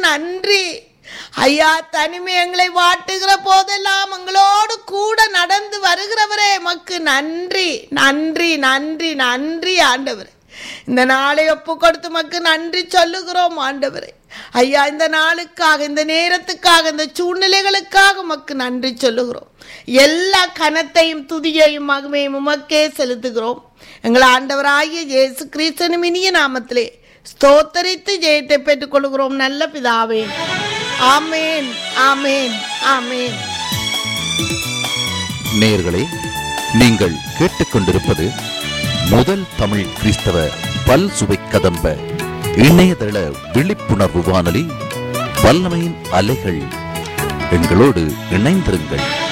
நன்றி ஐயா தனிமை எங்களை வாட்டுகிற போதெல்லாம் எங்களோடு கூட நடந்து வருகிறவரே எமக்கு நன்றி நன்றி நன்றி நன்றி ஆண்டவரே இந்த நாளை ஒப்பு கொடுத்து மக்கு நன்றி சொல்லுகிறோம் ஆண்டவரே ஐயா இந்த நாளுக்காக இந்த நேரத்துக்காக இந்த சூழ்நிலைகளுக்காக உமக்கு நன்றி சொல்லுகிறோம் எல்லா கனத்தையும் துதியையும் மகிமையும் உமக்கே செலுத்துகிறோம் எங்கள் ஆண்டவராகிய இயேசு கிறிஸ்தனும் இனிய நாமத்திலே ஸ்தோத்தரித்து ஜெயத்தை பெற்றுக்கொள்கிறோம் நல்ல பிதாவே ஆமேன் ஆமேன் ஆமேன் நேயர்களே நீங்கள் கேட்டுக்கொண்டிருப்பது முதல் தமிழ் கிறிஸ்தவ பல் சுவை கதம்ப இணையதள விழிப்புணர்வு வானொலி வல்லமையின் அலைகள் எங்களோடு இணைந்திருங்கள்